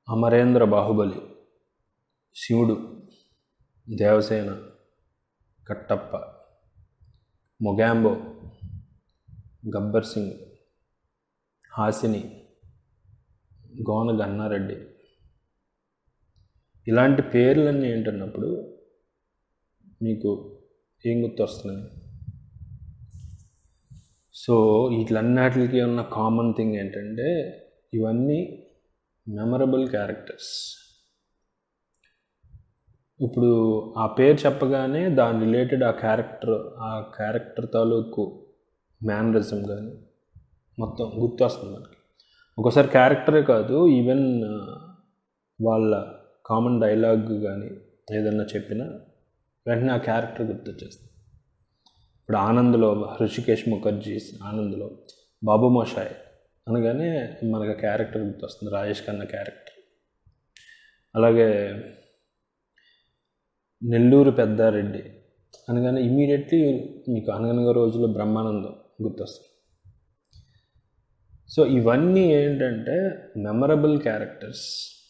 అమరేంద్ర బాహుబలి శివుడు దేవసేన కట్టప్ప మొగాంబో గబ్బర్ సింగ్ హాసిని గోన గన్నారెడ్డి ఇలాంటి పేర్లన్నీ ఏంటన్నప్పుడు మీకు ఏం గుర్తొస్తున్నాయి సో వీటిలన్నిటికి ఉన్న కామన్ థింగ్ ఏంటంటే ఇవన్నీ మెమరబుల్ క్యారెక్టర్స్ ఇప్పుడు ఆ పేరు చెప్పగానే దాని రిలేటెడ్ ఆ క్యారెక్టర్ ఆ క్యారెక్టర్ తాలూకు మేనరిజం కానీ మొత్తం గుర్తొస్తుంది మనకి ఒకసారి క్యారెక్టరే కాదు ఈవెన్ వాళ్ళ కామన్ డైలాగ్ కానీ ఏదన్నా చెప్పినా వెంటనే ఆ క్యారెక్టర్ గుర్తొచ్చేస్తుంది ఇప్పుడు ఆనంద్లో హృషికేష్ ముఖర్జీ ఆనంద్లో బాబు మోషాయ్ అనగానే మనకు ఆ క్యారెక్టర్ గుర్తొస్తుంది రాజేష్ ఖన్నా క్యారెక్టర్ అలాగే నెల్లూరు పెద్దారెడ్డి అనగానే ఇమీడియట్లీ మీకు అనగనగా రోజుల్లో బ్రహ్మానందం గుర్తొస్తుంది సో ఇవన్నీ ఏంటంటే memorable characters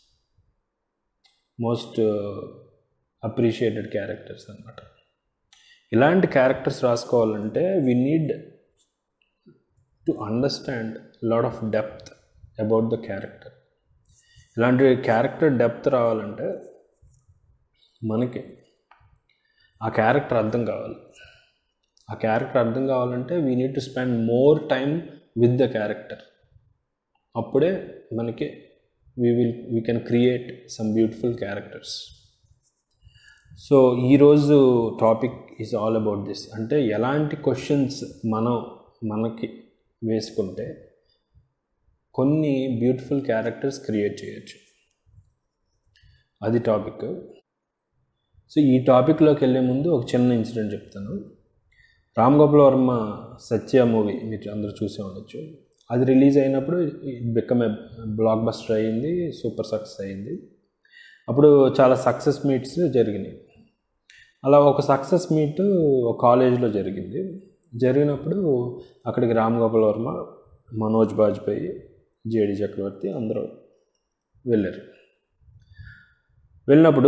most appreciated characters అనమాట ఇలాంటి క్యారెక్టర్స్ రాసుకోవాలంటే we need to understand lot of depth about the character ఇలాంటి క్యారెక్టర్ డెప్త్ రావాలంటే మనకి ఆ క్యారెక్టర్ అర్థం కావాలి ఆ క్యారెక్టర్ అర్థం కావాలంటే we need to spend more time with the character అప్పుడే మనకి we will we can create some beautiful characters so ఈరోజు topic is all about this అంటే ఎలాంటి క్వశ్చన్స్ మనం మనకి వేసుకుంటే కొన్ని బ్యూటిఫుల్ క్యారెక్టర్స్ క్రియేట్ చేయొచ్చు అది టాపిక్ సో ఈ టాపిక్లోకి వెళ్ళే ముందు ఒక చిన్న ఇన్సిడెంట్ చెప్తాను రామ్ గోపాల్ వర్మ సత్య మూవీ మీరు అందరూ చూసే ఉండొచ్చు అది రిలీజ్ అయినప్పుడు బికమ్ ఏ బ్లాక్ బస్టర్ అయింది సూపర్ సక్సెస్ అయింది అప్పుడు చాలా సక్సెస్ మీట్స్ జరిగినాయి అలా ఒక సక్సెస్ మీట్ ఒక కాలేజీలో జరిగింది జరిగినప్పుడు అక్కడికి రామ్ గోపాల్ వర్మ మనోజ్ బాజ్పేయి జేడి చక్రవర్తి అందరూ వెళ్ళారు వెళ్ళినప్పుడు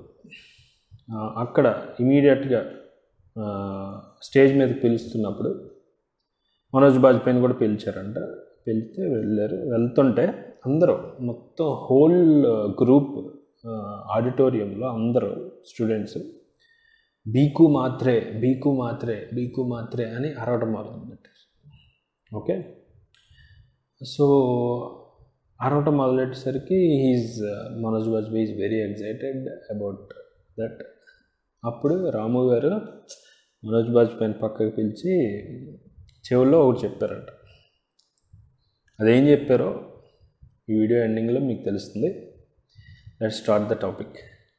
అక్కడ ఇమీడియట్గా స్టేజ్ మీదకి పిలుస్తున్నప్పుడు మనోజ్ బాజ్పేయిని కూడా పిలిచారంట పిలిస్తే వెళ్ళారు వెళ్తుంటే అందరూ మొత్తం హోల్ గ్రూప్ ఆడిటోరియంలో అందరూ స్టూడెంట్స్ బీకు మాత్రే బీకు మాత్రే బీకు మాత్రే అని అరవటం మొదలుపెట్టారు ఓకే సో అరవటం మొదలెట్టేసరికి he's Manoj Vajpayee is very excited about that అప్పుడు రాము గారు మనోజ్ బాజ్పేయిని పక్కకి పిలిచి చెవుల్లో ఒకటి చెప్పారట అదేం చెప్పారో ఈ వీడియో ఎండింగ్లో మీకు తెలుస్తుంది let start the topic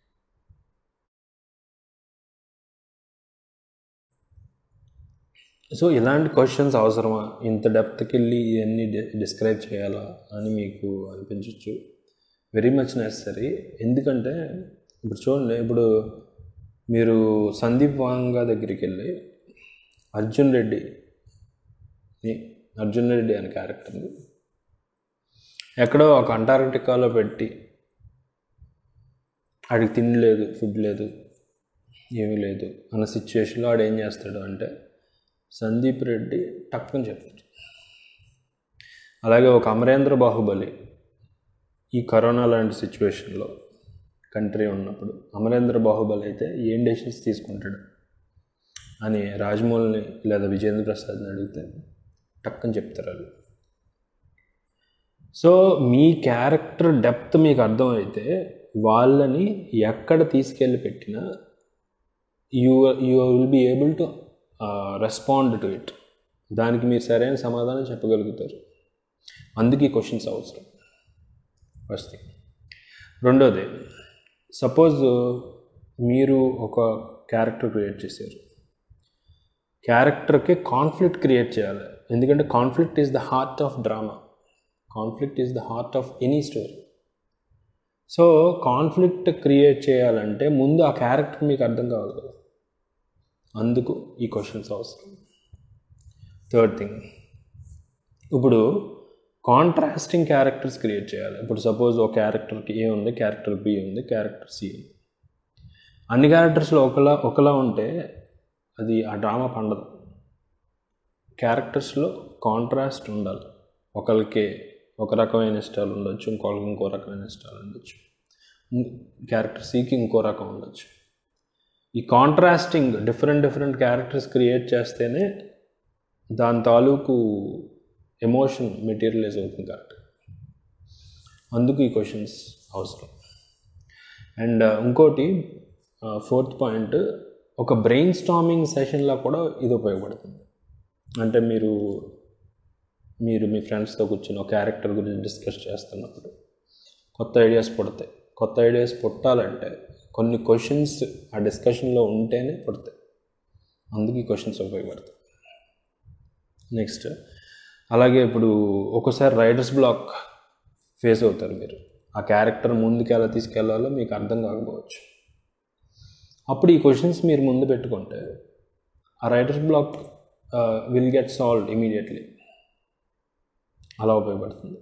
so ఇలాంటి క్వశ్చన్స్ అవసరమా ఇంత డెప్త్కి వెళ్ళి ఇవన్నీ డిస్క్రైబ్ చేయాలా అని మీకు అనిపించవచ్చు వెరీ మచ్ నెసరీ ఎందుకంటే ఇప్పుడు చూడండి ఇప్పుడు మీరు సందీప్ వాంగా దగ్గరికి వెళ్ళి అర్జున్ రెడ్డి అర్జున్ రెడ్డి అనే క్యారెక్టర్ని ఎక్కడో ఒక అంటార్క్టికాలో పెట్టి ఆడికి తిండి లేదు ఫుడ్ లేదు ఏమీ లేదు అన్న సిచ్యువేషన్లో ఆడు ఏం చేస్తాడు అంటే సందీప్ రెడ్డి టక్కుని చెప్తాడు అలాగే ఒక అమరేంద్ర బాహుబలి ఈ కరోనా లాంటి సిచ్యువేషన్లో కంట్రీ ఉన్నప్పుడు అమరేంద్ర బాహుబలి అయితే ఏం డెసిషన్స్ తీసుకుంటాడు అని రాజమౌళిని లేదా విజేంద్ర ప్రసాద్ని అడిగితే టక్కని చెప్తారు వాళ్ళు సో మీ క్యారెక్టర్ డెప్త్ మీకు అర్థమైతే వాళ్ళని ఎక్కడ తీసుకెళ్ళి పెట్టినా you you will be able to respond to it దానికి మీరు సరైన సమాధానం చెప్పగలుగుతారు అందుకే క్వశ్చన్స్ అవసరం ఫస్ట్ థింగ్ రెండోది సపోజ్ మీరు ఒక క్యారెక్టర్ క్రియేట్ చేశారు క్యారెక్టర్కి కాన్ఫ్లిక్ట్ క్రియేట్ చేయాలి ఎందుకంటే conflict is the heart of drama conflict is the heart of any story so conflict create చేయాలంటే ముందు ఆ క్యారెక్టర్ మీకు అర్థం కావాలి కదా అందుకు ఈ క్వశ్చన్స్ అవసరం థర్డ్ థింగ్ ఇప్పుడు కాంట్రాస్టింగ్ క్యారెక్టర్స్ క్రియేట్ చేయాలి ఇప్పుడు సపోజ్ ఒక క్యారెక్టర్కి ఏ ఉంది క్యారెక్టర్ బి ఉంది క్యారెక్టర్ సి ఉంది అన్ని క్యారెక్టర్స్లో ఒకలా ఒకలా ఉంటే అది ఆ డ్రామా పండదు క్యారెక్టర్స్లో కాంట్రాస్ట్ ఉండాలి ఒకరికి ఒక రకమైన ఇష్టాలు ఉండొచ్చు ఇంకొకరికి ఇంకో రకమైన ఇష్టాలు ఉండొచ్చు క్యారెక్టర్ సికి ఇంకో రకం ఉండొచ్చు ఈ contrasting different different characters create చేస్తేనే దాని తాలూకు ఎమోషన్ మెటీరియలైజ్ అవుతుంది కరెక్ట్ అందుకు ఈ క్వశ్చన్స్ అవసరం అండ్ ఇంకోటి ఫోర్త్ పాయింట్ ఒక బ్రెయిన్ స్టామింగ్ సెషన్లో కూడా ఇది ఉపయోగపడుతుంది అంటే మీరు మీరు మీ ఫ్రెండ్స్తో కూర్చొని ఒక క్యారెక్టర్ గురించి డిస్కస్ చేస్తున్నప్పుడు కొత్త ఐడియాస్ పుడతాయి కొత్త ఐడియాస్ పుట్టాలంటే కొన్ని క్వశ్చన్స్ ఆ డిస్కషన్లో ఉంటేనే పుడతాయి అందుకు ఈ క్వశ్చన్స్ ఉపయోగపడతాయి నెక్స్ట్ అలాగే ఇప్పుడు ఒకసారి రైడర్స్ బ్లాక్ ఫేస్ అవుతారు మీరు ఆ క్యారెక్టర్ ముందుకు ఎలా తీసుకెళ్లాలో మీకు అర్థం కాకపోవచ్చు అప్పుడు ఈ క్వశ్చన్స్ మీరు ముందు పెట్టుకుంటే ఆ writer's block will get solve immediately అలా ఉపయోగపడుతుంది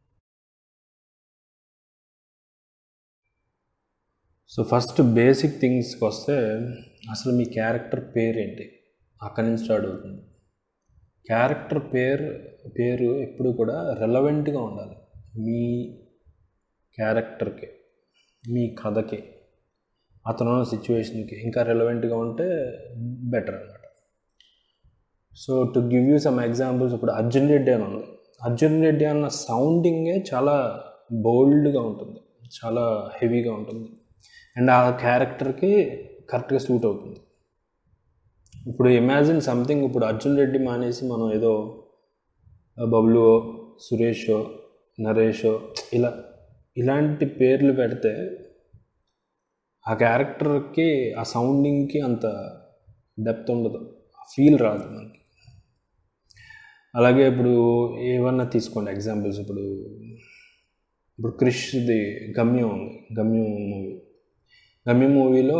సో ఫస్ట్ బేసిక్ థింగ్స్కి వస్తే అసలు మీ క్యారెక్టర్ పేరేంటి అక్కడి నుంచి స్టార్ట్ అవుతుంది క్యారెక్టర్ పేరు పేరు ఎప్పుడు కూడా రెలవెంట్గా ఉండాలి మీ క్యారెక్టర్కి మీ కథకి అతను సిచ్యువేషన్కి ఇంకా రెలవెంట్గా ఉంటే బెటర్ అనమాట so to give you some examples ఇప్పుడు అర్జున్ రెడ్డి అని ఉంది అర్జున్ రెడ్డి అన్న సౌండింగే చాలా బోల్డ్గా ఉంటుంది చాలా హెవీగా ఉంటుంది అండ్ ఆ క్యారెక్టర్కి కరెక్ట్గా సూట్ అవుతుంది ఇప్పుడు ఇమాజిన్ సంథింగ్ ఇప్పుడు అర్జున్ రెడ్డి మానేసి మనం ఏదో బబ్లు సురేషో నరేషో ఇలా ఇలాంటి పేర్లు పెడితే ఆ క్యారెక్టర్కి ఆ సౌండింగ్కి అంత డెప్త్ ఉండదు ఫీల్ రాదు మనకి అలాగే ఇప్పుడు ఏమన్నా తీసుకోండి ఎగ్జాంపుల్స్ ఇప్పుడు ఇప్పుడు క్రిష్ది గమ్యం ఉంది గమ్యం మూవీ గమ్యం మూవీలో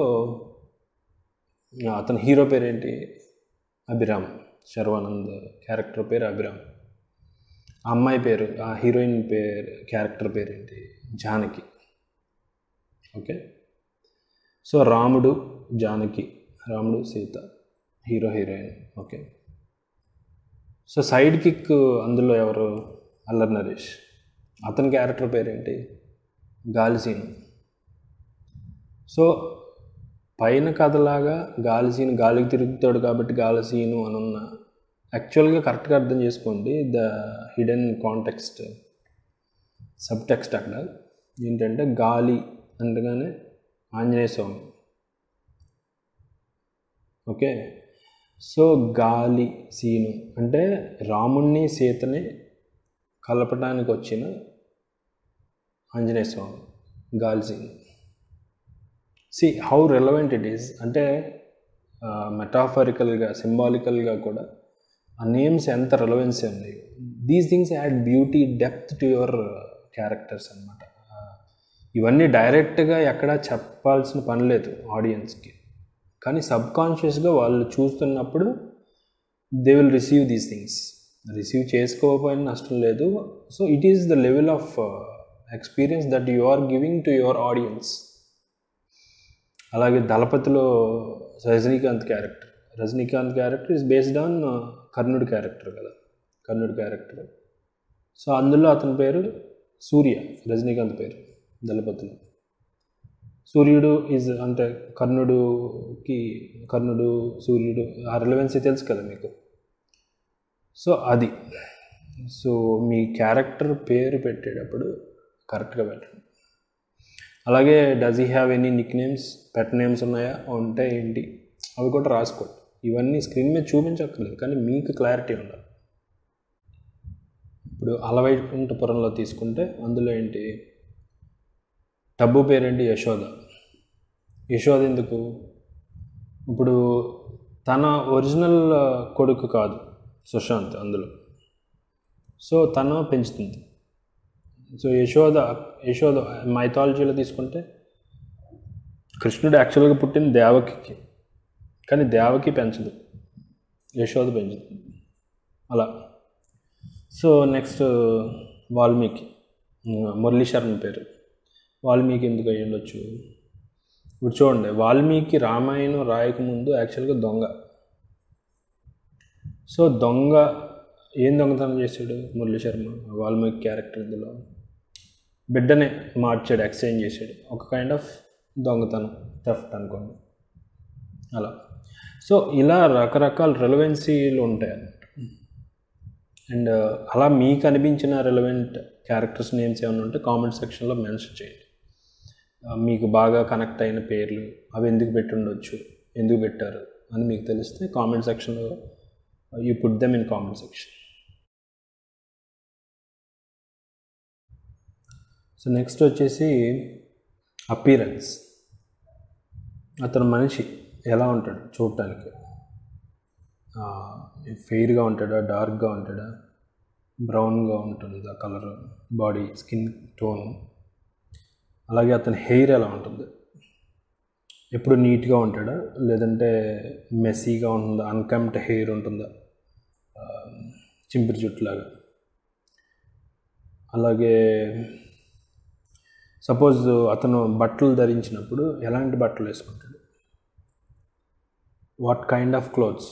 అతని హీరో పేరేంటి అభిరామ్ శర్వానంద్ క్యారెక్టర్ పేరు అభిరామ్ ఆ అమ్మాయి పేరు ఆ హీరోయిన్ పేరు క్యారెక్టర్ పేరేంటి Janaki okay so Ramudu Janaki Ramudu Sita hero heroine okay so sidekick అందులో ఎవరు అల్లరి నరేష్ అతని క్యారెక్టర్ పేరేంటి గాలిసీను సో పైన కథలాగా గాలిసీను గాలికి తిరుగుతాడు కాబట్టి గాలిసీను అని ఉన్న యాక్చువల్గా కరెక్ట్గా అర్థం చేసుకోండి the hidden context subtext అక్కడ ఏంటంటే గాలి అనగానే ఆంజనేయ స్వామి ఓకే సో గాలి సీను అంటే రాముణ్ణి సీతని కలపడానికి వచ్చిన Anjaneya Swamy Gaali Seenu see how relevant it is అంటే మెటాఫరికల్గా సింబాలికల్గా కూడా ఆ నేమ్స్ ఎంత రెలవెన్సీ ఉన్నాయి these things add beauty depth to your characters అనమాట ఇవన్నీ డైరెక్ట్గా ఎక్కడ చెప్పాల్సిన పని లేదు ఆడియన్స్కి కానీ సబ్ కాన్షియస్గా వాళ్ళు చూస్తున్నప్పుడు they will receive these things receive చేసుకోకపోయినా నష్టం లేదు so it is the level of experience that you are giving to your audience అలాగే దళపతిలో Rajinikanth character Rajinikanth character is based on కర్ణుడి క్యారెక్టర్ కదా కర్ణుడి క్యారెక్టర్ సో అందులో అతని పేరు సూర్య రజనీకాంత్ పేరు దళపతిలో సూర్యుడు ఈజ్ అంటే కర్ణుడుకి కర్ణుడు సూర్యుడు ఆ రిలవెన్సీ తెలుసు కదా మీకు సో అది సో మీ క్యారెక్టర్ పేరు పెట్టేటప్పుడు కరెక్ట్గా పెట్టండి అలాగే does he have any nicknames pet names ఉన్నాయా ఉంటే ఏంటి అవి కూడా రాసుకోండి ఇవన్నీ స్క్రీన్ మీద చూపించక్కర్లేదు కానీ మీకు క్లారిటీ ఉండాలి ఇప్పుడు అలవైకుంఠపురంలో తీసుకుంటే అందులో ఏంటి టబ్బు పేరేంటి యశోద యశోద ఎందుకు ఇప్పుడు తన ఒరిజినల్ కొడుకు కాదు సుశాంత్ అందులో సో తను పెంచుతుంది సో యశోద యశోద మైథాలజీలో తీసుకుంటే కృష్ణుడు యాక్చువల్గా పుట్టింది దేవకికి కానీ దేవకి పెంచదు యశోద పెంచుతుంది అలా సో నెక్స్ట్ వాల్మీకి మురళీ శర్మ పేరు వాల్మీకి ఎందుకు అయ్యి ఉండొచ్చు ఇప్పుడు చూడండి వాల్మీకి రామాయణం రాయకముందు యాక్చువల్గా దొంగ సో దొంగ ఏం దొంగతనం చేశాడు మురళీ శర్మ వాల్మీకి క్యారెక్టర్ ఇందులో బిడ్డనే మార్చాడు ఎక్స్చేంజ్ చేశాడు ఒక కైండ్ ఆఫ్ దొంగతనం థెఫ్ట్ అనుకోండి అలా సో ఇలా రకరకాల రెలవెన్సీలు ఉంటాయి అన్నమాట అండ్ అలా మీకు అనిపించిన రెలవెంట్ క్యారెక్టర్స్ నేమ్స్ ఏమైనా ఉంటే కామెంట్ సెక్షన్లో మెన్షన్ చేయండి మీకు బాగా కనెక్ట్ అయిన పేర్లు అవి ఎందుకు పెట్టి ఉండొచ్చు ఎందుకు పెట్టారు అని మీకు తెలిస్తే కామెంట్ సెక్షన్లో you put them in comment section so next వచ్చేసి అపీరెన్స్ అతను మనిషి ఎలా ఉంటాడు చూడటానికి ఫెయిర్గా ఉంటాడా డార్క్గా ఉంటాడా బ్రౌన్గా ఉంటుంది ఆ కలర్ బాడీ స్కిన్ టోన్ అలాగే అతని హెయిర్ ఎలా ఉంటుంది ఎప్పుడు నీట్గా ఉంటాడా లేదంటే మెస్సీగా ఉంటుందా అన్కంప్ట్ హెయిర్ ఉంటుందా చింపిరి జుట్టులాగా అలాగే సపోజ్ అతను బట్టలు ధరించినప్పుడు ఎలాంటి బట్టలు వేసుకుంటాడు what kind of clothes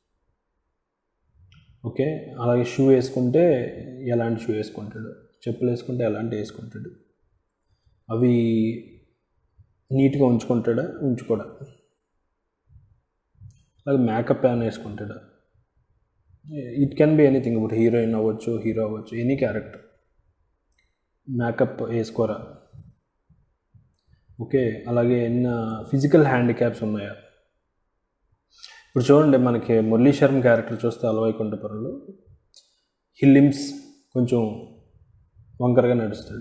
okay అలాగే షూ వేసుకుంటే ఎలాంటి షూ వేసుకుంటాడు చెప్పులు వేసుకుంటే ఎలాంటి వేసుకుంటాడు అవి నీట్గా ఉంచుకుంటాడా ఉంచుకోడా అలాగే మేకప్ ఏమైనా వేసుకుంటాడా ఇట్ కెన్ బి ఎనీథింగ్ ఇప్పుడు హీరోయిన్ అవ్వచ్చు హీరో అవ్వచ్చు ఎనీ క్యారెక్టర్ మేకప్ వేసుకోరా ఓకే అలాగే ఎన్న ఫిజికల్ హ్యాండిక్యాప్స్ ఉన్నాయా ఇప్పుడు చూడండి మనకి మురళీ శర్మ క్యారెక్టర్ చూస్తే అలవైకుంఠపురంలో హిల్లిమ్స్ కొంచెం వంకరగా నడుస్తాడు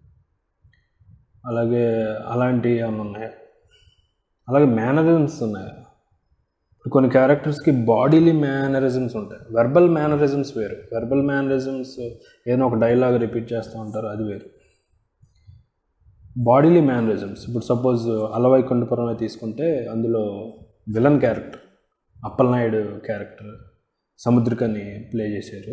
అలాగే అలాంటివి ఏమైనా ఉన్నాయా అలాగే మేనరిజమ్స్ ఉన్నాయా ఇప్పుడు కొన్ని క్యారెక్టర్స్కి బాడీలీ మేనరిజమ్స్ ఉంటాయి వెర్బల్ మేనరిజమ్స్ వేరు వెర్బల్ మేనరిజమ్స్ ఏదైనా ఒక డైలాగ్ రిపీట్ చేస్తూ ఉంటారు అది వేరు బాడీలీ మేనరిజమ్స్ ఇప్పుడు సపోజ్ అలవైకుంఠపురమే తీసుకుంటే అందులో villain character Appalanaidu character Samuthirakani play చేశారు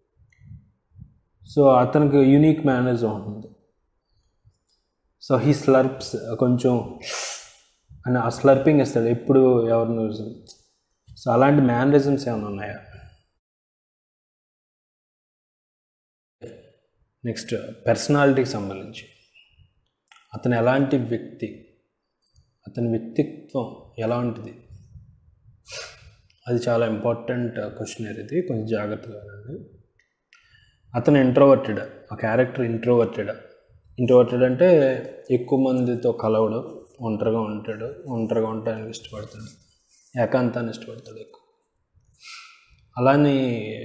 సో అతనికి యూనిక్ మేనరిజం ఉంటుంది సో హీ స్లర్ప్స్ కొంచెం అని ఆ స్లర్పింగ్ ఇస్తాడు ఎప్పుడు ఎవరిని సో అలాంటి మేనరిజమ్స్ ఏమైనా ఉన్నాయా నెక్స్ట్ పర్సనాలిటీకి సంబంధించి అతను ఎలాంటి వ్యక్తి అతని వ్యక్తిత్వం ఎలాంటిది అది చాలా ఇంపార్టెంట్ క్వశ్చన్ ఇది కొంచెం జాగ్రత్తగా వినండి అతను ఇంట్రోవర్టెడ్ ఆ క్యారెక్టర్ ఇంట్రోవర్టెడ్ ఇంట్రోవర్టెడ్ అంటే ఎక్కువ మందితో కలవడం ఒంటరిగా ఉంటాడు ఒంటరిగా ఉండటానికి ఇష్టపడతాడు ఏకాంతాన్ని ఇష్టపడతాడు ఎక్కువ అలానే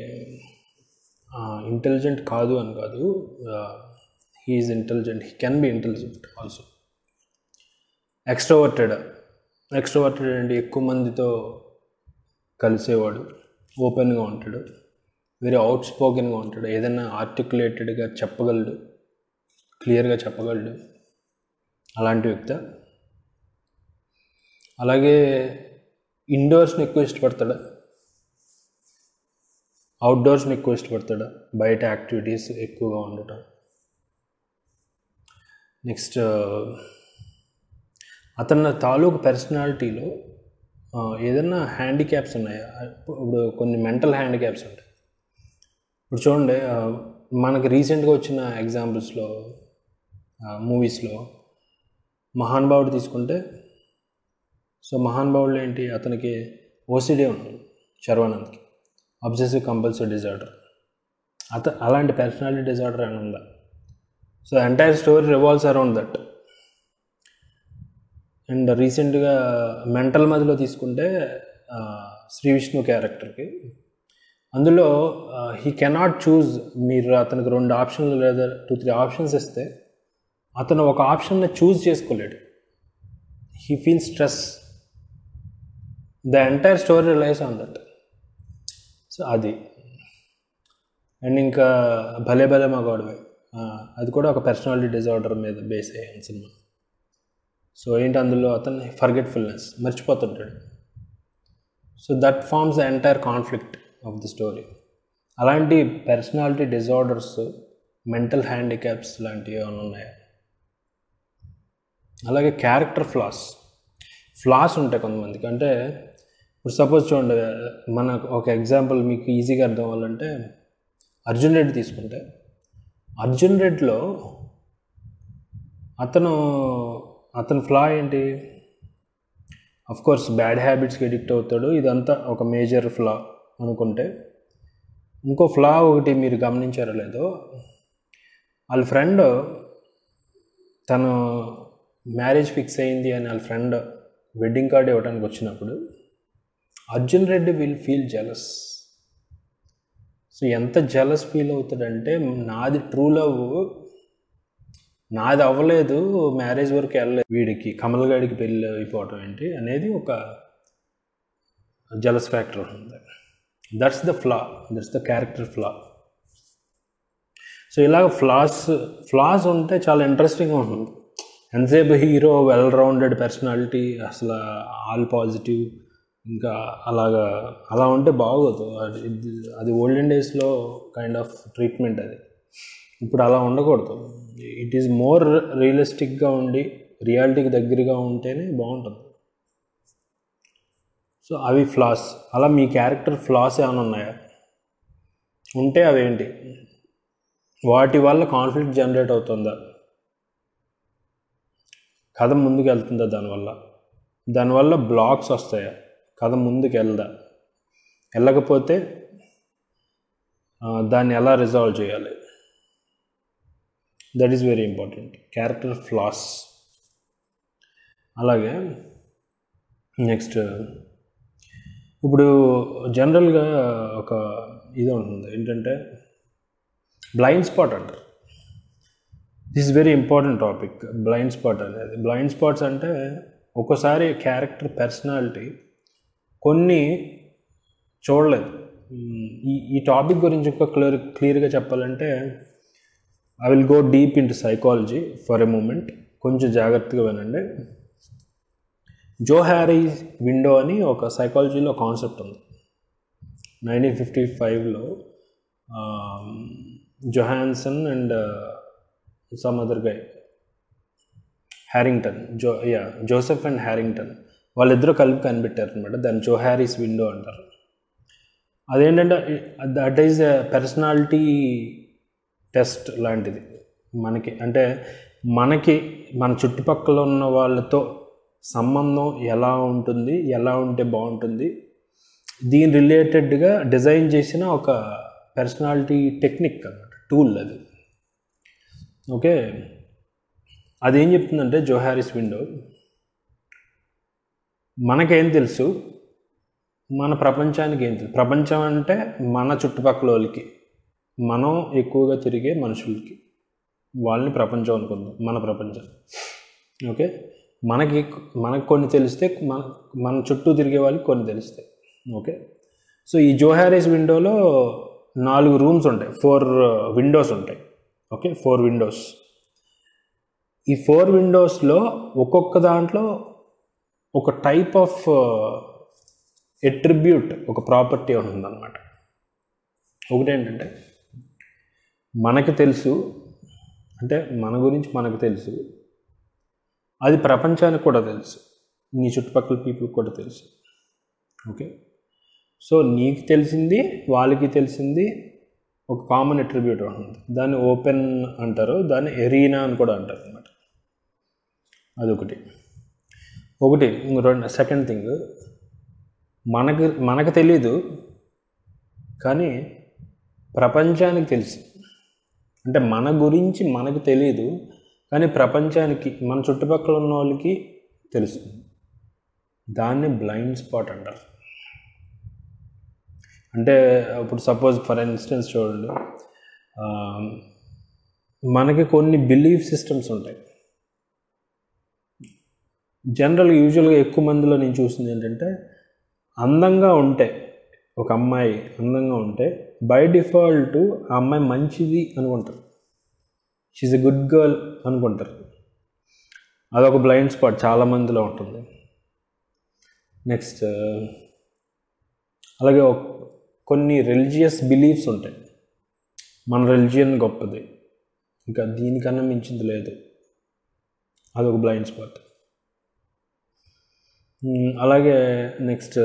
ఇంటెలిజెంట్ కాదు అని కాదు he's intelligent he can be intelligent also extroverted extroverted అంటే ఎక్కువ మందితో కలిసేవాడు ఓపెన్గా ఉంటాడు వెరీ అవుట్ స్పోకెన్గా ఉంటాడు ఏదైనా ఆర్టికులేటెడ్గా చెప్పగలడు క్లియర్గా చెప్పగలడు అలాంటి వ్యక్తి అలాగే ఇండోర్స్ని ఎక్కువ ఇష్టపడతాడా అవుట్డోర్స్ని ఎక్కువ ఇష్టపడతాడా బయట యాక్టివిటీస్ ఎక్కువగా ఉండటం నెక్స్ట్ అతని తాలూకు పర్సనాలిటీలో ఏదైనా హ్యాండిక్యాప్స్ ఉన్నాయా ఇప్పుడు కొన్ని మెంటల్ హ్యాండిక్యాప్స్ ఉంటాయి ఇప్పుడు చూడండి మనకి రీసెంట్గా వచ్చిన ఎగ్జాంపుల్స్లో మూవీస్లో మహానుభావుడు తీసుకుంటే సో మహానుభావుడు ఏంటి అతనికి ఓసిడీ ఉంటుంది శర్వానంద్కి అబ్సెసివ్ కంపల్సివ్ డిజార్డర్ అత అలాంటి పర్సనాలిటీ డిజార్డర్ అని ఉందా so entire story revolves around that and రీసెంట్గా మెంటల్ మధ్యలో తీసుకుంటే శ్రీ విష్ణు క్యారెక్టర్కి అందులో హీ కెనాట్ చూజ్ మీరు అతనికి రెండు ఆప్షన్లు లేదా టూ త్రీ ఆప్షన్స్ ఇస్తే అతను ఒక ఆప్షన్ని చూజ్ చేసుకోలేడు he feel stress the entire story relies on that so అది అండ్ ఇంకా భలే భలే మగవాడివే అది కూడా ఒక పర్సనాలిటీ డిజార్డర్ మీద బేస్ అయ్యాను సినిమా సో ఏంటి అందులో అతను ఫర్గెట్ఫుల్నెస్ మర్చిపోతుంటాడు so that forms the entire conflict of the story అలాంటి పర్సనాలిటీ డిజార్డర్స్ మెంటల్ హ్యాండిక్యాప్స్ లాంటివి ఏమైనా ఉన్నాయా అలాగే క్యారెక్టర్ ఫ్లాస్ ఫ్లాస్ ఉంటాయి కొంతమందికి అంటే ఇప్పుడు సపోజ్ చూడండి మనకు ఒక ఎగ్జాంపుల్ మీకు ఈజీగా అర్థం అవ్వాలంటే అర్జున్ రెడ్డి తీసుకుంటే అర్జున్ రెడ్డిలో అతను అతని ఫ్లా ఏంటి అఫ్ కోర్స్ బ్యాడ్ హ్యాబిట్స్కి ఎడిక్ట్ అవుతాడు ఇదంతా ఒక మేజర్ ఫ్లా అనుకుంటే ఇంకో ఫ్లా ఒకటి మీరు గమనించారో లేదో వాళ్ళ ఫ్రెండ్ తను మ్యారేజ్ ఫిక్స్ అయింది అని వాళ్ళ ఫ్రెండ్ వెడ్డింగ్ కార్డ్ ఇవ్వడానికి వచ్చినప్పుడు Arjun Reddy will feel jealous so ఎంత జలస్ ఫీల్ అవుతాడంటే నాది ట్రూ లవ్ నాది అవ్వలేదు మ్యారేజ్ వరకు వెళ్ళలేదు వీడికి కమల్ గాడికి పెళ్ళి అయిపోవటం ఏంటి అనేది ఒక జలస్ ఫ్యాక్టర్ ఉంది that's the flaw that's the character flaw so ఇలాగ ఫ్లాస్ ఫ్లాస్ ఉంటే చాలా ఇంట్రెస్టింగ్గా ఉంటుంది ఎంతసేపు హీరో వెల్ రౌండెడ్ పర్సనాలిటీ అసలు ఆల్ పాజిటివ్ ఇంకా అలాగా అలా ఉంటే బాగోదు అది అది ఓల్డెన్ డేస్లో కైండ్ ఆఫ్ ట్రీట్మెంట్ అది ఇప్పుడు అలా ఉండకూడదు ఇట్ ఈస్ మోర్ రియలిస్టిక్గా ఉండి రియాలిటీకి దగ్గరగా ఉంటేనే బాగుంటుంది సో అవి ఫ్లాస్ అలా మీ క్యారెక్టర్ ఫ్లాస్ ఏమైనా ఉన్నాయా ఉంటే అవేంటి వాటి వల్ల కాన్ఫ్లిక్ట్ జనరేట్ అవుతుందా కథ ముందుకు వెళ్తుందా దానివల్ల దానివల్ల బ్లాక్స్ వస్తాయా కథ ముందుకు వెళ్దా వెళ్ళకపోతే దాన్ని ఎలా రిజాల్వ్ చేయాలి that is very important character flaws అలాగే నెక్స్ట్ ఇప్పుడు జనరల్గా ఒక ఇది ఉంటుంది ఏంటంటే బ్లైండ్ స్పాట్ అంటారు this very important topic blind spot అనేది బ్లైండ్ స్పాట్స్ అంటే ఒక్కోసారి క్యారెక్టర్ పర్సనాలిటీ కొన్ని చూడలేదు ఈ ఈ టాపిక్ గురించి ఇంకా క్లియర్ క్లియర్గా చెప్పాలంటే I will go deep in psychology for a moment కొంచెం జాగ్రత్తగా వినండి జో హ్యారీ విండో అని ఒక సైకాలజీలో కాన్సెప్ట్ ఉంది నైన్టీన్ ఫిఫ్టీ ఫైవ్లో Johansson and some other guy Harrington Joe yeah Joseph and Harrington వాళ్ళిద్దరూ కలిపి కనిపెట్టారు అనమాట దాన్ని జో హ్యారీస్ విండో అంటారు అదేంటంటే that is a personality test లాంటిది మనకి అంటే మనకి మన చుట్టుపక్కల ఉన్న వాళ్ళతో సంబంధం ఎలా ఉంటుంది ఎలా ఉంటే బాగుంటుంది దీని రిలేటెడ్గా డిజైన్ చేసిన ఒక పర్సనాలిటీ టెక్నిక్ అన్నమాట టూల్ అది ఓకే అదేం చెప్తుందంటే జోహారిస్ విండో మనకేం తెలుసు మన ప్రపంచానికి ఏం తెలుసు ప్రపంచం అంటే మన చుట్టుపక్కల వాళ్ళకి మనం ఎక్కువగా తిరిగే మనుషులకి వాళ్ళని ప్రపంచం అనుకుందాం మన ప్రపంచం ఓకే మనకి మనకు కొన్ని తెలిస్తే మన మన చుట్టూ తిరిగే వాళ్ళకి కొన్ని తెలుస్తాయి ఓకే సో ఈ జోహారీస్ విండోలో నాలుగు రూమ్స్ ఉంటాయి ఫోర్ విండోస్ ఉంటాయి ఓకే ఫోర్ విండోస్ ఈ ఫోర్ విండోస్లో ఒక్కొక్క దాంట్లో ఒక టైప్ ఆఫ్ ఎట్రిబ్యూట్ ఒక ప్రాపర్టీ ఉంటుందన్నమాట ఒకటి ఏంటంటే మనకు తెలుసు అంటే మన గురించి మనకు తెలుసు అది ప్రపంచానికి కూడా తెలుసు నీ చుట్టుపక్కల పీపుల్కి కూడా తెలుసు ఓకే సో నీకు తెలిసింది వాళ్ళకి తెలిసింది ఒక కామన్ అట్రిబ్యూట్ ఉంటుంది దాన్ని ఓపెన్ అంటారు దాన్ని ఎరీనా అని కూడా అంటారు అనమాట అదొకటి ఒకటి రెండు సెకండ్ థింగ్ మనకు మనకు తెలీదు కానీ ప్రపంచానికి తెలుసు అంటే మన గురించి మనకు తెలియదు కానీ ప్రపంచానికి మన చుట్టుపక్కల ఉన్న వాళ్ళకి తెలుసు దాన్ని బ్లైండ్ స్పాట్ అంటారు అంటే ఇప్పుడు సపోజ్ ఫర్ ఇన్స్టెన్స్ చూడండి మనకి కొన్ని బిలీఫ్ సిస్టమ్స్ ఉంటాయి జనరల్గా యూజువల్గా ఎక్కువ మందిలో నేను చూసింది ఏంటంటే అందంగా ఉంటే ఒక అమ్మాయి అందంగా ఉంటే బై డిఫాల్ట్ ఆ అమ్మాయి మంచిది అనుకుంటారు షీజ్ ఎ గుడ్ గర్ల్ అనుకుంటారు అదొక బ్లైండ్ స్పాట్ చాలా మందిలో ఉంటుంది నెక్స్ట్ అలాగే కొన్ని రిలీజియస్ బిలీఫ్స్ ఉంటాయి మన రిలీజియన్ గొప్పది ఇంకా దీనికన్నా మించింది లేదు అదొక బ్లైండ్ స్పాట్ మ్, అలాగే నెక్స్ట్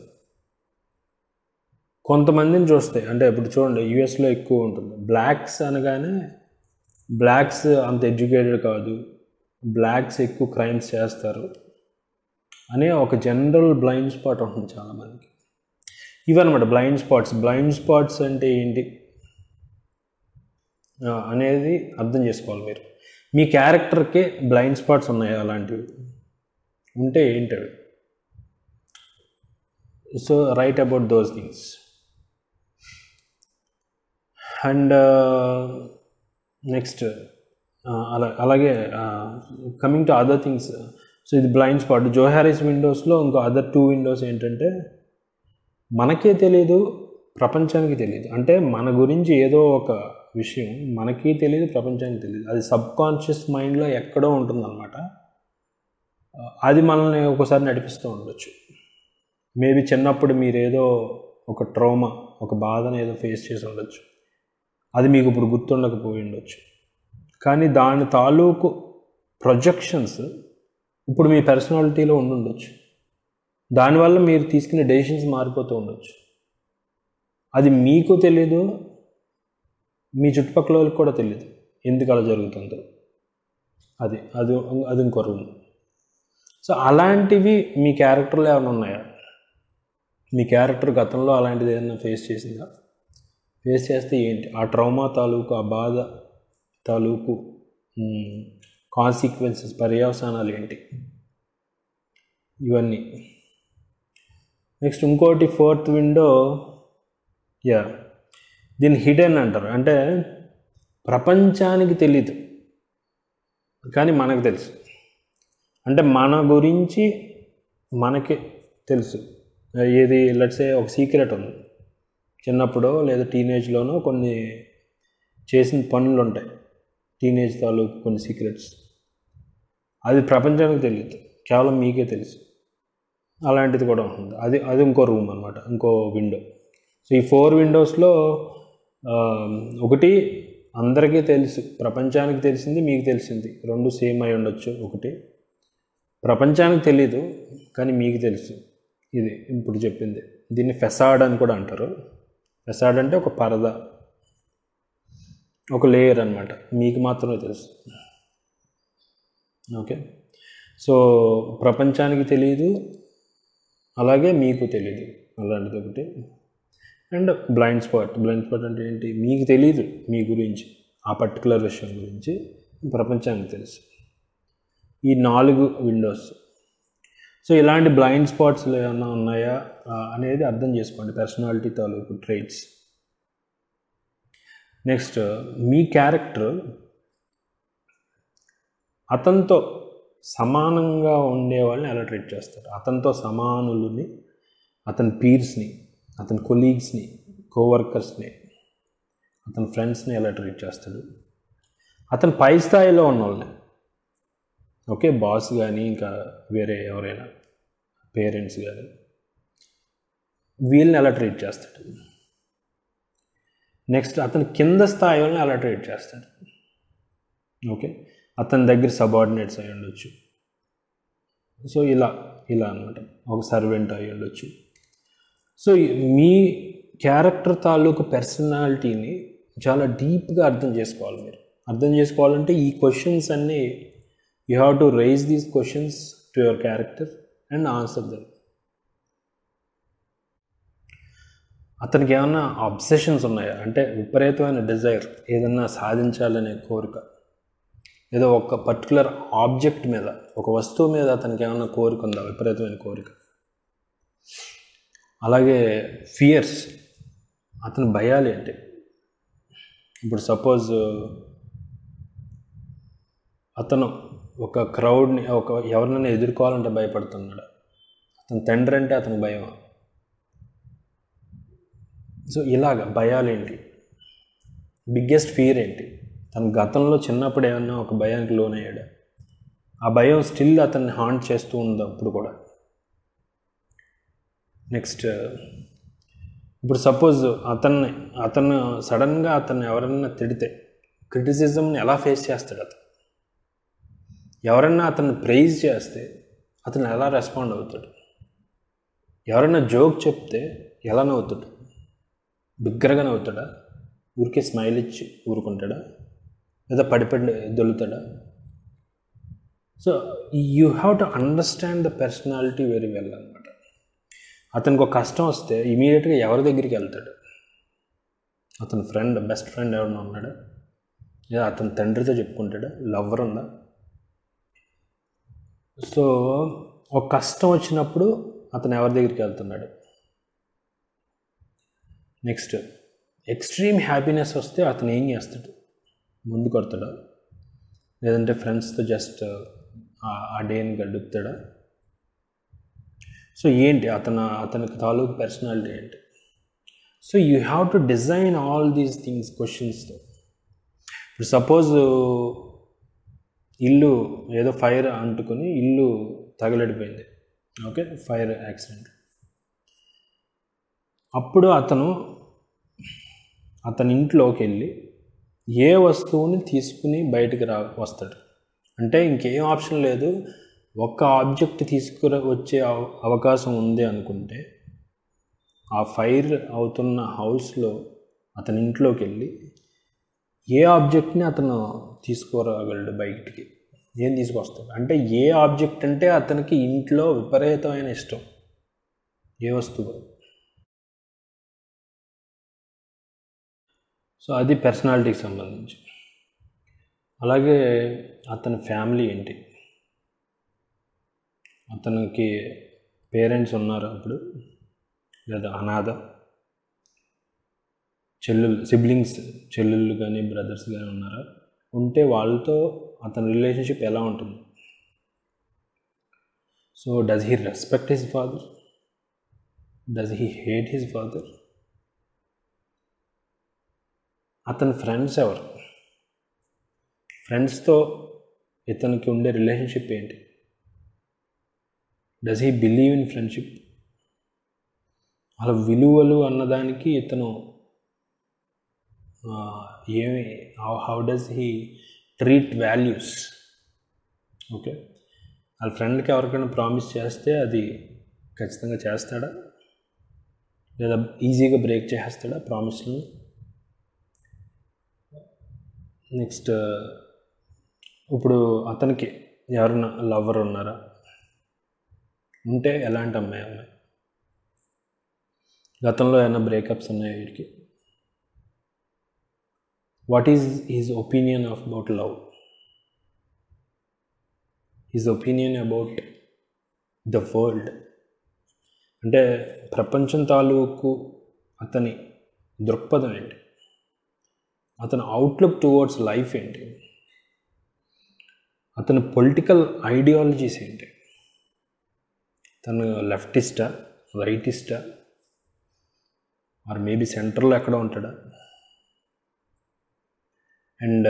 కొంతమందిని చూస్తే అంటే ఇప్పుడు చూడండి యుఎస్లో ఎక్కువ ఉంటుంది బ్లాక్స్ అనగానే బ్లాక్స్ అంత ఎడ్యుకేటెడ్ కాదు బ్లాక్స్ ఎక్కువ క్రైమ్స్ చేస్తారు అనే ఒక జనరల్ బ్లైండ్ స్పాట్ ఉంటుంది చాలామందికి ఇవన్నమాట బ్లైండ్ స్పాట్స్ బ్లైండ్ స్పాట్స్ అంటే ఏంటి ఆ, అనేది అర్థం చేసుకోవాలి మీరు మీ క్యారెక్టర్కే బ్లైండ్ స్పాట్స్ ఉన్నాయి అలాంటివి ఉంటే ఏంటవి so write about those things and next అలా అలాగే coming to other things so ఇది బ్లైండ్ స్పాట్ జో హ్యారిస్ విండోస్లో ఇంకో అదర్ టూ విండోస్ ఏంటంటే మనకే తెలియదు ప్రపంచానికి తెలియదు అంటే మన గురించి ఏదో ఒక విషయం మనకి తెలియదు ప్రపంచానికి తెలియదు అది సబ్ కాన్షియస్ మైండ్లో ఎక్కడో ఉంటుందన్నమాట అది మనల్ని ఒకసారి నడిపిస్తూ ఉండొచ్చు మేబీ చిన్నప్పుడు మీరు ఏదో ఒక ట్రోమా ఒక బాధను ఏదో ఫేస్ చేసి ఉండొచ్చు అది మీకు ఇప్పుడు గుర్తుండకపోయి ఉండొచ్చు కానీ దాని తాలూకు ప్రొజెక్షన్స్ ఇప్పుడు మీ పర్సనాలిటీలో ఉండుండొచ్చు దానివల్ల మీరు తీసుకునే డెసిషన్స్ మారిపోతూ ఉండొచ్చు అది మీకు తెలియదు మీ చుట్టుపక్కల వాళ్ళకి కూడా తెలియదు ఎందుకు అలా జరుగుతుందో అది అది అది ఇంకో రూమ్ సో అలాంటివి మీ క్యారెక్టర్లో ఏమైనా ఉన్నాయా మీ క్యారెక్టర్ గతంలో అలాంటిది ఏదైనా ఫేస్ చేసిందా ఫేస్ చేస్తే ఏంటి ఆ ట్రౌమా తాలూకు ఆ బాధ తాలూకు కాన్సిక్వెన్సెస్ పర్యవసానాలు ఏంటి ఇవన్నీ నెక్స్ట్ ఇంకోటి ఫోర్త్ విండో యా దీన్ని హిడెన్ అంటారు అంటే ప్రపంచానికి తెలీదు కానీ మనకు తెలుసు అంటే మన గురించి మనకి తెలుసు ఏది లెట్సే ఒక సీక్రెట్ ఉంది చిన్నప్పుడో లేదా టీనేజ్లోనో కొన్ని చేసిన పనులు ఉంటాయి టీనేజ్ తాలూకు కొన్ని సీక్రెట్స్ అది ప్రపంచానికి తెలియదు కేవలం మీకే తెలుసు అలాంటిది కూడా ఉంటుంది అది అది ఇంకో రూమ్ అనమాట ఇంకో విండో సో ఈ ఫోర్ విండోస్లో ఒకటి అందరికీ తెలుసు ప్రపంచానికి తెలిసింది మీకు తెలిసింది రెండు సేమ్ అయి ఉండొచ్చు ఒకటి ప్రపంచానికి తెలీదు కానీ మీకు తెలుసు ఇది ఇప్పుడు చెప్పింది దీన్ని ఫెసాడ్ అని కూడా అంటారు ఫెసాడ్ అంటే ఒక పరద ఒక లేయర్ అనమాట మీకు మాత్రమే తెలుసు ఓకే సో ప్రపంచానికి తెలియదు అలాగే మీకు తెలియదు అలాంటిది ఒకటి and blind spot blind spot అంటే ఏంటి మీకు తెలియదు మీ గురించి ఆ పర్టికులర్ విషయం గురించి ప్రపంచానికి తెలుసు ఈ నాలుగు విండోస్ సో ఇలాంటి బ్లైండ్ స్పాట్స్ ఏమైనా ఉన్నాయా ఆ, అనేది అర్థం చేసుకోండి పర్సనాలిటీ తాలూకు ట్రైట్స్ నెక్స్ట్ మీ క్యారెక్టర్ అతనితో సమానంగా ఉండే వాళ్ళని ఎలా ట్రీట్ చేస్తారు అతనితో సమానులని అతని పీర్స్ని అతని కొలీగ్స్ని కోవర్కర్స్ని అతని ఫ్రెండ్స్ని ఎలా ట్రీట్ చేస్తాడు అతని పై స్థాయిలో ఉన్న వాళ్ళని ఓకే బాస్ కానీ ఇంకా వేరే ఎవరైనా పేరెంట్స్ కానీ వీళ్ళని ఎలా ట్రీట్ చేస్తాడు నెక్స్ట్ అతని కింద స్థాయి వాళ్ళని ఎలా ట్రీట్ చేస్తాడు ఓకే అతని దగ్గర సబార్డినేట్స్ అయి ఉండొచ్చు సో ఇలా ఇలా అనమాట ఒక సర్వెంట్ అయి ఉండొచ్చు సో మీ క్యారెక్టర్ తాలూకు పర్సనాలిటీని చాలా డీప్గా అర్థం చేసుకోవాలి మీరు అర్థం చేసుకోవాలంటే ఈ క్వశ్చన్స్ అన్నీ you have to raise these questions to your character and answer them అతనికి ఏమన్నా అబ్సెషన్స్ ఉన్నాయా అంటే విపరీతమైన డిజైర్ ఏదన్నా సాధించాలనే కోరిక ఏదో ఒక పర్టికులర్ ఆబ్జెక్ట్ మీద ఒక వస్తువు మీద అతనికి ఏమైనా కోరిక ఉందా విపరీతమైన కోరిక అలాగే ఫియర్స్ అతని భయాలు ఏంటి ఇప్పుడు సపోజ్ అతను ఒక క్రౌడ్ని ఒక ఎవరినైనా ఎదుర్కోవాలంటే భయపడుతున్నాడు అతని తండ్రి అంటే అతనికి భయం సో ఇలాగ భయాలు ఏంటి బిగ్గెస్ట్ ఫియర్ ఏంటి తన గతంలో చిన్నప్పుడు ఏమన్నా ఒక భయానికి లోనయ్యాడు ఆ భయం స్టిల్ అతన్ని హాంట్ చేస్తూ ఉంది అప్పుడు కూడా నెక్స్ట్ ఇప్పుడు సపోజ్ అతన్ని అతను సడన్గా అతన్ని ఎవరన్నా తిడితే క్రిటిసిజంని ఎలా ఫేస్ చేస్తాడు అతను ఎవరన్నా అతన్ని ప్రైజ్ చేస్తే అతను ఎలా రెస్పాండ్ అవుతాడు ఎవరైనా జోక్ చెప్తే ఎలా నవ్వుతాడు బిగ్గరగా నవ్వుతాడా ఊరికే స్మైల్ ఇచ్చి ఊరుకుంటాడా లేదా పడిపడి దొల్లుతాడా so you have to understand the personality very well అనమాట అతనికి ఒక కష్టం వస్తే ఇమీడియట్గా ఎవరి దగ్గరికి వెళ్తాడు అతని ఫ్రెండ్ బెస్ట్ ఫ్రెండ్ ఎవరైనా ఉన్నాడా లేదా అతని తండ్రితో చెప్పుకుంటాడా లవ్వర్ ఉందా సో ఒక కష్టం వచ్చినప్పుడు అతను ఎవరి దగ్గరికి వెళ్తున్నాడు నెక్స్ట్ ఎక్స్ట్రీమ్ హ్యాపీనెస్ వస్తే అతను ఏం చేస్తాడు ముందు కొడతాడా లేదంటే ఫ్రెండ్స్తో జస్ట్ ఆ డేని గడుపుతాడా సో ఏంటి అతను అతనికి తాలూకు పర్సనాలిటీ ఏంటి so you have to design all these things క్వశ్చన్స్తో ఇప్పుడు సపోజ్ ఇల్లు ఏదో ఫైర్ అంటుకొని ఇల్లు తగలడిపోయింది ఓకే ఫైర్ యాక్సిడెంట్ అప్పుడు అతను అతని ఇంట్లోకి వెళ్ళి ఏ వస్తువుని తీసుకుని బయటకు రా వస్తాడు అంటే ఇంకేం ఆప్షన్ లేదు ఒక్క ఆబ్జెక్ట్ తీసుకురా వచ్చే అవ- అవకాశం ఉంది అనుకుంటే ఆ ఫైర్ అవుతున్న హౌస్లో అతని ఇంట్లోకి వెళ్ళి ఏ ఆబ్జెక్ట్ని అతను తీసుకురాగలడు బయటికి ఏం తీసుకొస్తాడు అంటే ఏ ఆబ్జెక్ట్ అంటే అతనికి ఇంట్లో విపరీతమైన ఇష్టం ఏ వస్తువు సో అది పర్సనాలిటీకి సంబంధించి అలాగే అతని ఫ్యామిలీ ఏంటి అతనికి పేరెంట్స్ ఉన్నారు అప్పుడు లేదా అనాథ చెల్లెలు సిబ్లింగ్స్ చెల్లెళ్ళు కానీ బ్రదర్స్ కానీ ఉన్నారా ఉంటే వాళ్ళతో అతని రిలేషన్షిప్ ఎలా ఉంటుంది so does he respect his father does he hate his father అతని ఫ్రెండ్స్ ఎవరు ఫ్రెండ్స్తో ఇతనికి ఉండే రిలేషన్షిప్ ఏంటి does he believe in friendship అలా విలువలు అన్నదానికి ఇతను ఆ, ఏమి how does he treat values okay వాళ్ళ ఫ్రెండ్కి ఎవరికైనా ప్రామిస్ చేస్తే అది ఖచ్చితంగా చేస్తాడా లేదా ఈజీగా బ్రేక్ చేసేస్తాడా ప్రామిస్ని నెక్స్ట్ ఇప్పుడు అతనికి ఎవరైనా లవర్ ఉన్నారా ఉంటే ఎలాంటి అమ్మాయి అమ్మాయి గతంలో ఏమైనా బ్రేకప్స్ ఉన్నాయా వీడికి what is his opinion of about love his opinion about the world అంటే ప్రపంచం తాలూకు అతని దృక్పథం ఏంటి అతని అవుట్లుక్ టువర్డ్స్ లైఫ్ ఏంటి అతని పొలిటికల్ ఐడియాలజీస్ ఏంటి తను లెఫ్టిస్టా రైటిస్టా ఆర్ మేబీ సెంటర్లో ఎక్కడ ఉంటాడా అండ్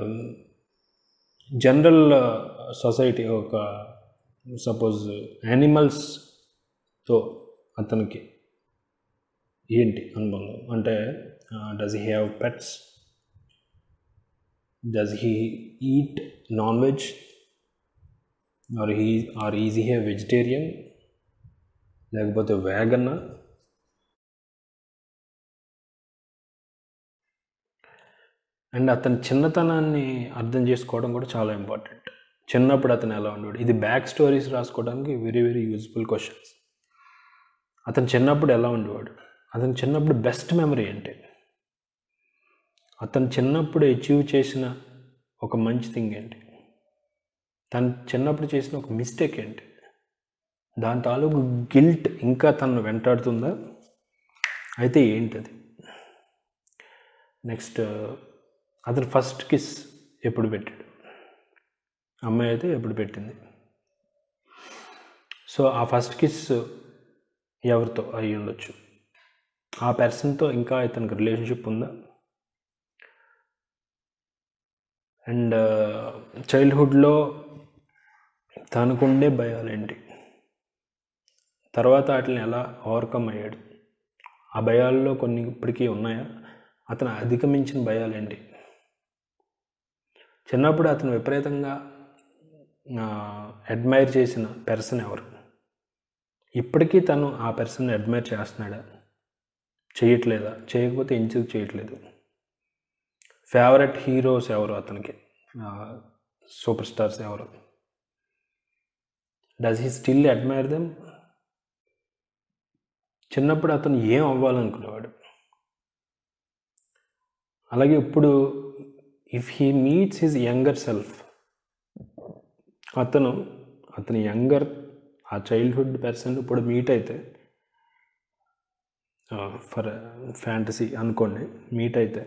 జనరల్ సొసైటీ ఒక సపోజ్ యానిమల్స్తో అతనికి ఏంటి అనుబంధం అంటే does he have pets does he eat non veg or he or is he a vegetarian లేకపోతే వేగన్నా అండ్ అతని చిన్నతనాన్ని అర్థం చేసుకోవడం కూడా చాలా ఇంపార్టెంట్ చిన్నప్పుడు అతను ఎలా ఉండేవాడు ఇది బ్యాక్ స్టోరీస్ రాసుకోవడానికి వెరీ వెరీ యూజ్ఫుల్ క్వశ్చన్స్ అతను చిన్నప్పుడు ఎలా ఉండేవాడు అతను చిన్నప్పుడు బెస్ట్ మెమరీ ఏంటి అతను చిన్నప్పుడు అచీవ్ చేసిన ఒక మంచి థింగ్ ఏంటి తను చిన్నప్పుడు చేసిన ఒక మిస్టేక్ ఏంటి దాని తాలూకు గిల్ట్ ఇంకా తను వెంటాడుతుందా అయితే ఏంటది నెక్స్ట్ అతను ఫస్ట్ కిస్ ఎప్పుడు పెట్టాడు అమ్మాయి అయితే ఎప్పుడు పెట్టింది సో ఆ ఫస్ట్ కిస్ ఎవరితో అయి ఉండొచ్చు ఆ పర్సన్తో ఇంకా ఇతనికి రిలేషన్షిప్ ఉందా అండ్ చైల్డ్హుడ్లో తనకుండే భయాలేంటి తర్వాత వాటిని ఎలా ఓవర్కమ్ అయ్యాడు ఆ భయాల్లో కొన్ని ఇప్పటికీ ఉన్నాయా అతను అధిగమించిన భయాలేంటి చిన్నప్పుడు అతను విపరీతంగా అడ్మైర్ చేసిన పర్సన్ ఎవరు ఇప్పటికీ తను ఆ పర్సన్ అడ్మైర్ చేస్తున్నాడా చేయట్లేదా చేయకపోతే ఎందుకు చేయట్లేదు ఫేవరెట్ హీరోస్ ఎవరు అతనికి సూపర్ స్టార్స్ ఎవరు does he still admire them చిన్నప్పుడు అతను ఏం అవ్వాలనుకునేవాడు అలాగే ఇప్పుడు if he meets his younger self అతను అతని యంగర్ ఆ చైల్డ్హుడ్ పర్సన్ ఇప్పుడు మీట్ అయితే ఫర్ ఫ్యాంటసీ అనుకోండి మీట్ అయితే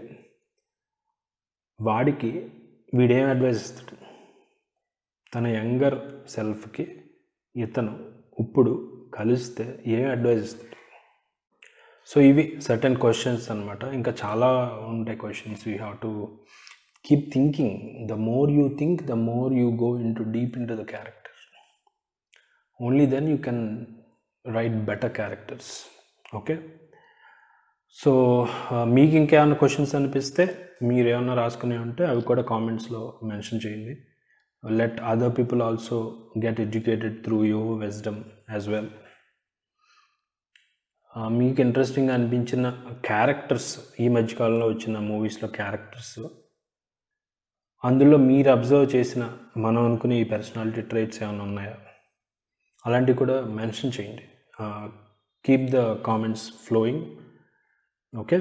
వాడికి వీడేం అడ్వైస్ ఇస్తాడు తన యంగర్ సెల్ఫ్కి ఇతను ఇప్పుడు కలిస్తే ఏం అడ్వైస్ ఇస్తాడు సో ఇవి సర్టన్ క్వశ్చన్స్ అనమాట ఇంకా చాలా ఉంటాయి questions you have to keep thinking the more you think the more you go into deep into the character only then you can write better characters okay so మీకు ఇంకేమైనా questions అనిపిస్తే మీరు ఏమైనా రాసుకునే ఉంటే అవి కూడా కామెంట్స్లో మెన్షన్ చేయండి let other people also get educated through your wisdom as well మీకు ఇంట్రెస్టింగ్ అనిపించిన క్యారెక్టర్స్ ఈ మధ్యకాలంలో వచ్చిన మూవీస్లో క్యారెక్టర్స్ అందులో మీరు అబ్జర్వ్ చేసిన మనం అనుకునే ఈ పర్సనాలిటీ ట్రైట్స్ ఏమైనా ఉన్నాయా అలాంటివి కూడా మెన్షన్ చేయండి keep the comments flowing okay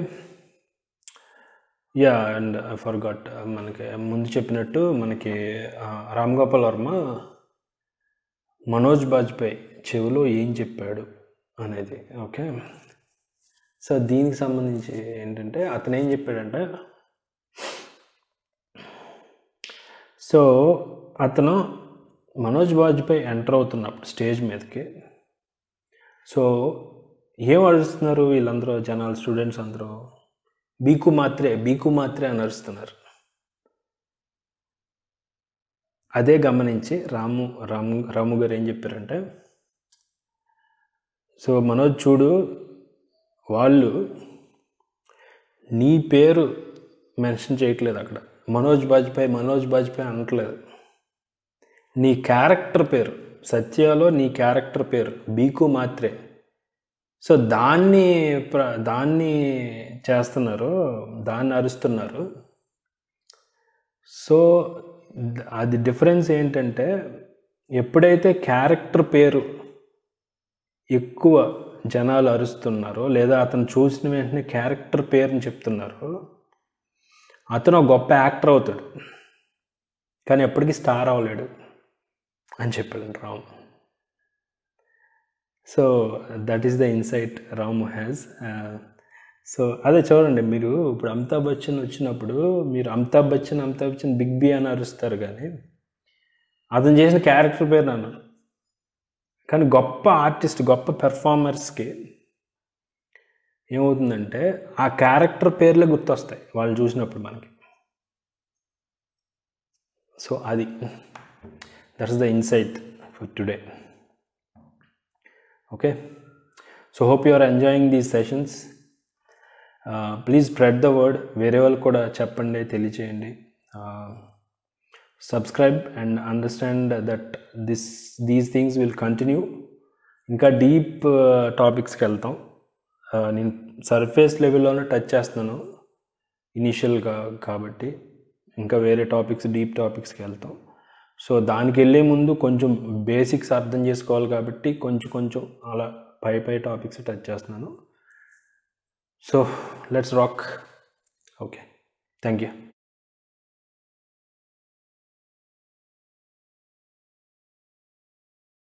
yeah and forgot మనకి ముందు చెప్పినట్టు మనకి రామ్ గోపాల్ వర్మ మనోజ్ బాజ్పేయి చెవిలో ఏం చెప్పాడు అనేది ఓకే సో దీనికి సంబంధించి ఏంటంటే అతను ఏం చెప్పాడంటే సో అతను మనోజ్ బాజ్పేయి ఎంటర్ అవుతున్నప్పుడు స్టేజ్ మీదకి సో ఏం అరుస్తున్నారు వీళ్ళందరూ జనాలు స్టూడెంట్స్ అందరూ బీకు మాత్రే బీకు మాత్రే అని అరుస్తున్నారు అదే గమనించి రాము రాము రాము గారు ఏం చెప్పారంటే సో మనోజ్ చూడు వాళ్ళు నీ పేరు మెన్షన్ చేయట్లేదు అక్కడ మనోజ్ బాజ్పేయి మనోజ్ బాజ్పేయి అనట్లేదు నీ క్యారెక్టర్ పేరు సత్యాలో నీ క్యారెక్టర్ పేరు బీకు మాత్రే సో దాన్ని ప్ర దాన్ని చేస్తున్నారు దాన్ని అరుస్తున్నారు సో అది డిఫరెన్స్ ఏంటంటే ఎప్పుడైతే క్యారెక్టర్ పేరు ఎక్కువ జనాలు అరుస్తున్నారో లేదా అతను చూసిన వెంటనే క్యారెక్టర్ పేరుని చెప్తున్నారో అతను గొప్ప యాక్టర్ అవుతాడు కానీ ఎప్పటికీ స్టార్ అవ్వలేడు అని చెప్పాడు Ram so that is the insight Ram has so అదే చూడండి మీరు ఇప్పుడు అమితాబ్ బచ్చన్ వచ్చినప్పుడు మీరు అమితాబ్ బచ్చన్ అమితాబ్ బచ్చన్ బిగ్ బి అని అరుస్తారు కానీ అతను చేసిన క్యారెక్టర్ పేరు అన్నారు కానీ గొప్ప ఆర్టిస్ట్ గొప్ప పెర్ఫార్మర్స్కి ఏమవుతుందంటే ఆ క్యారెక్టర్ పేర్లే గుర్తొస్తాయి వాళ్ళు చూసినప్పుడు మనకి సో అది that's the insight for today okay so hope you are enjoying these sessions please spread the word వేరే వాళ్ళు కూడా చెప్పండి తెలియచేయండి subscribe and understand that this these things will continue ఇంకా డీప్ టాపిక్స్కి వెళ్తాం నేను సర్ఫేస్ లెవెల్లోనే టచ్ చేస్తున్నాను ఇనీషియల్గా కాబట్టి ఇంకా వేరే టాపిక్స్ డీప్ టాపిక్స్కి వెళ్తాం సో దానికి వెళ్ళే ముందు కొంచెం బేసిక్స్ అర్థం చేసుకోవాలి కాబట్టి కొంచెం కొంచెం అలా పై పై టాపిక్స్ టచ్ చేస్తున్నాను so let's rock okay thank you